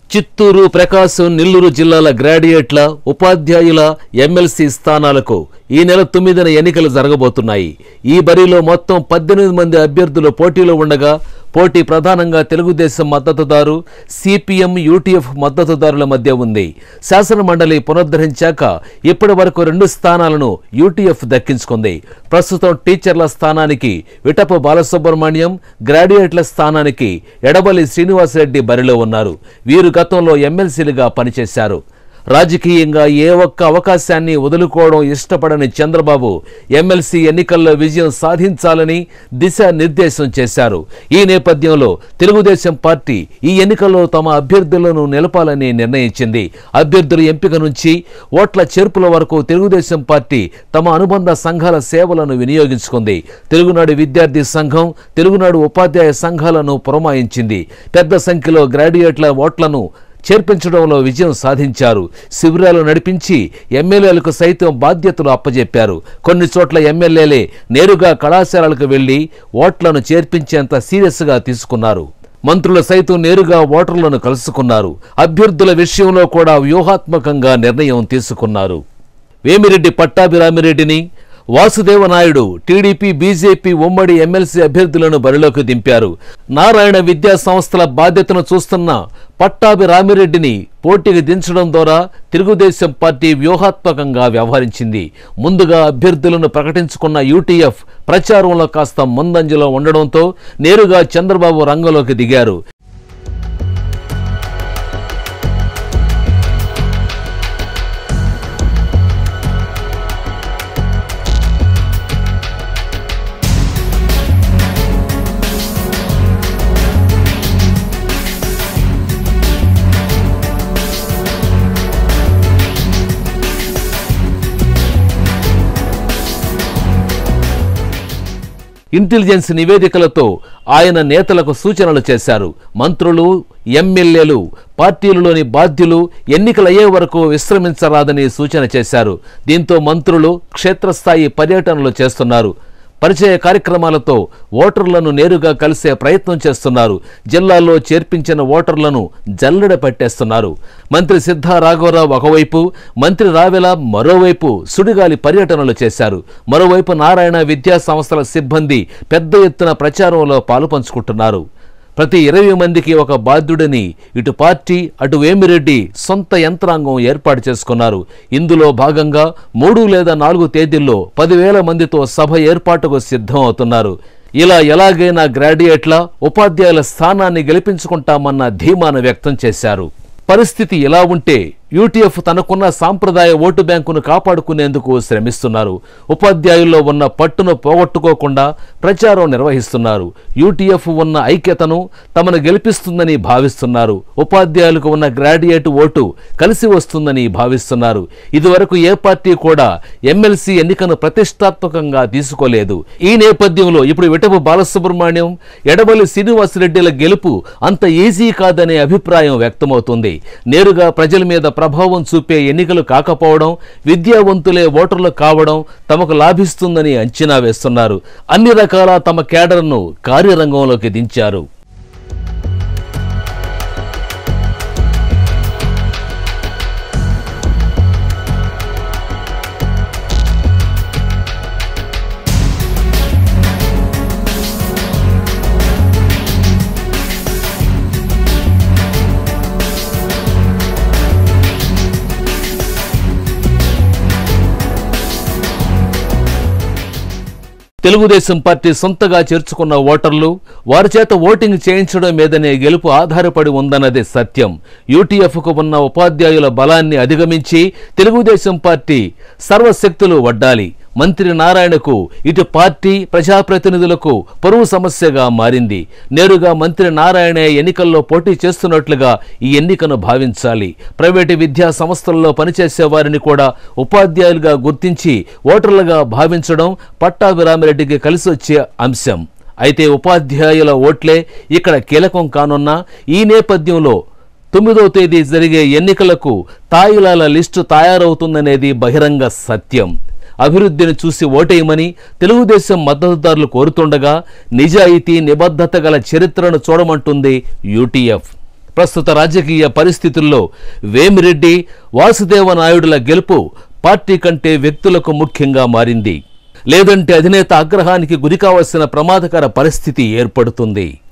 చిత్తూరు ప్రకాశం నెల్లూరు జిల్లాల గ్రాడ్యుయేట్ల ఉపాధ్యాయుల ఎమ్మెల్సీ స్థానాలకు ఈ నెల తొమ్మిదిన ఎన్నికలు జరగబోతున్నాయి ఈ బరిలో మొత్తం పద్దెనిమిది మంది అభ్యర్థులు పోటీలో ఉండగా పోటీ ప్రధానంగా తెలుగుదేశం మద్దతుదారు సిపిఎం యూటీఎఫ్ మద్దతుదారుల మధ్య ఉంది శాసన మండలి పునరుద్ధరించాక ఇప్పటి వరకు రెండు స్థానాలను యూటీఎఫ్ దక్కించుకుంది ప్రస్తుతం టీచర్ల స్థానానికి విటపు బాలసుబ్రహ్మణ్యం గ్రాడ్యుయేట్ల స్థానానికి ఎడబలి శ్రీనివాసరెడ్డి బరిలో ఉన్నారు వీరు గతంలో ఎమ్మెల్సీలుగా పనిచేశారు రాజకీయంగా ఏ ఒక్క అవకాశాన్ని వదులుకోవడం ఇష్టపడని చంద్రబాబు ఎమ్మెల్సీ ఎన్నికల్లో విజయం సాధించాలని దిశానిర్దేశం చేశారు ఈ నేపథ్యంలో తెలుగుదేశం పార్టీ ఈ ఎన్నికల్లో తమ అభ్యర్థులను నిలపాలని నిర్ణయించింది అభ్యర్థుల ఎంపిక నుంచి ఓట్ల చేర్పుల వరకు తెలుగుదేశం పార్టీ తమ అనుబంధ సంఘాల సేవలను వినియోగించుకుంది తెలుగునాడు విద్యార్థి సంఘం తెలుగునాడు ఉపాధ్యాయ సంఘాలను పురమాయించింది పెద్ద సంఖ్యలో గ్రాడ్యుయేట్ల ఓట్లను చేర్పించడంలో విజయం సాధించారు శిబిరాలు నడిపించి ఎమ్మెల్యేలకు సైతం బాధ్యతలు అప్పజెప్పారు కొన్ని చోట్ల ఎమ్మెల్యేలే నేరుగా కళాశాలలకు వెళ్లి ఓట్లను చేర్పించేంత సీరియస్గా తీసుకున్నారు మంత్రులు సైతం నేరుగా ఓటర్లను కలుసుకున్నారు అభ్యర్థుల విషయంలో కూడా వ్యూహాత్మకంగా నిర్ణయం తీసుకున్నారు వేమిరెడ్డి పట్టాభిరామిరెడ్డిని వాసుదేవ నాయుడు టీడీపీ బీజేపీ ఉమ్మడి ఎమ్మెల్సీ అభ్యర్థులను బరిలోకి దింపారు నారాయణ విద్యా సంస్థల బాధ్యతను చూస్తున్న పట్టాభి రామిరెడ్డిని పోటీకి దించడం ద్వారా తెలుగుదేశం పార్టీ వ్యూహాత్మకంగా వ్యవహరించింది ముందుగా అభ్యర్థులను ప్రకటించుకున్న యూటీఎఫ్ ప్రచారంలో కాస్త ముందంజలో ఉండడంతో నేరుగా చంద్రబాబు రంగంలోకి దిగారు ఇంటెలిజెన్స్ నివేదికలతో ఆయన నేతలకు సూచనలు చేశారు మంత్రులు ఎమ్మెల్యేలు పార్టీలలోని బాధ్యులు ఎన్నికలయ్యే వరకు విశ్రమించరాదని సూచన చేశారు దీంతో మంత్రులు క్షేత్రస్థాయి పర్యటనలు చేస్తున్నారు పరిచయ కార్యక్రమాలతో ఓటర్లను నేరుగా కలిసే ప్రయత్నం చేస్తున్నారు జిల్లాల్లో చేర్పించిన ఓటర్లను జల్లెడ పట్టేస్తున్నారు మంత్రి సిద్ధా రాఘవరావు ఒకవైపు మంత్రి రావెల మరోవైపు సుడిగాలి పర్యటనలు చేశారు మరోవైపు నారాయణ విద్యా సంస్థల సిబ్బంది పెద్ద ఎత్తున ప్రచారంలో పాలుపంచుకుంటున్నారు ప్రతి ఇరవై మందికి ఒక బాధ్యుడిని ఇటు పార్టీ అటు వేమిరెడ్డి సొంత యంత్రాంగం ఏర్పాటు చేసుకున్నారు ఇందులో భాగంగా మూడు లేదా నాలుగు తేదీల్లో పదివేల మందితో సభ ఏర్పాటుకు సిద్ధం అవుతున్నారు ఇలా ఎలాగైనా గ్రాడ్యుయేట్ల ఉపాధ్యాయుల స్థానాన్ని గెలిపించుకుంటామన్న ధీమాను వ్యక్తం చేశారు పరిస్థితి ఇలా ఉంటే యూటీఎఫ్ తనకున్న సాంప్రదాయ ఓటు బ్యాంకును కాపాడుకునేందుకు శ్రమిస్తున్నారు ఉపాధ్యాయుల్లో ఉన్న పట్టును పోగొట్టుకోకుండా ప్రచారం నిర్వహిస్తున్నారు యూటీఎఫ్ ఉన్న ఐక్యతను తమను గెలిపిస్తుందని భావిస్తున్నారు ఉపాధ్యాయులకు ఉన్న గ్రాడ్యుయేట్ ఓటు కలిసి వస్తుందని భావిస్తున్నారు ఇదివరకు ఏ పార్టీ కూడా ఎమ్మెల్సీ ఎన్నికను ప్రతిష్టాత్మకంగా తీసుకోలేదు ఈ నేపథ్యంలో ఇప్పుడు విటపు బాలసుబ్రహ్మణ్యం ఎడబలి శ్రీనివాసరెడ్డిల గెలుపు అంత ఈజీ కాదనే అభిప్రాయం వ్యక్తమవుతుంది నేరుగా ప్రజల మీద ప్రభావం చూపే ఎన్నికలు కాకపోవడం విద్యావంతులే ఓటర్లు కావడం తమకు లాభిస్తుందని అంచనా వేస్తున్నారు అన్ని రకాల తమ కేడర్ను కార్యరంగంలోకి దించారు తెలుగుదేశం పార్టీ సొంతగా చేర్చుకున్న ఓటర్లు వారి చేత ఓటింగ్ చేయించడం మీదనే గెలుపు ఆధారపడి ఉందన్నది సత్యం యూటీఎఫ్కు ఉన్న ఉపాధ్యాయుల బలాన్ని అధిగమించి తెలుగుదేశం పార్టీ సర్వశక్తులు వడ్డాలి మంత్రి నారాయణకు ఇటు పార్టీ ప్రజాప్రతినిధులకు పరువు సమస్యగా మారింది నేరుగా మంత్రి నారాయణ ఎన్నికల్లో పోటీ చేస్తున్నట్లుగా ఈ ఎన్నికను భావించాలి ప్రైవేటు విద్యా సంస్థల్లో పనిచేసే వారిని కూడా ఉపాధ్యాయులుగా గుర్తించి ఓటర్లుగా భావించడం పట్టాభిరామిరెడ్డికి కలిసి వచ్చే అంశం అయితే ఉపాధ్యాయుల ఓట్లే ఇక్కడ కీలకం కానున్న ఈ నేపథ్యంలో తొమ్మిదో తేదీ జరిగే ఎన్నికలకు తాయిలాల లిస్టు తయారవుతుందనేది బహిరంగ సత్యం అభివృద్ధిని చూసి ఓటేయమని తెలుగుదేశం మద్దతుదారులు కోరుతుండగా నిజాయితీ నిబద్ధత గల చరిత్రను చూడమంటుంది యూటీఎఫ్ ప్రస్తుత రాజకీయ పరిస్థితుల్లో వేమిరెడ్డి వాసుదేవ నాయుడుల గెలుపు పార్టీ కంటే వ్యక్తులకు ముఖ్యంగా మారింది లేదంటే అధినేత ఆగ్రహానికి గురికావలసిన ప్రమాదకర పరిస్థితి ఏర్పడుతుంది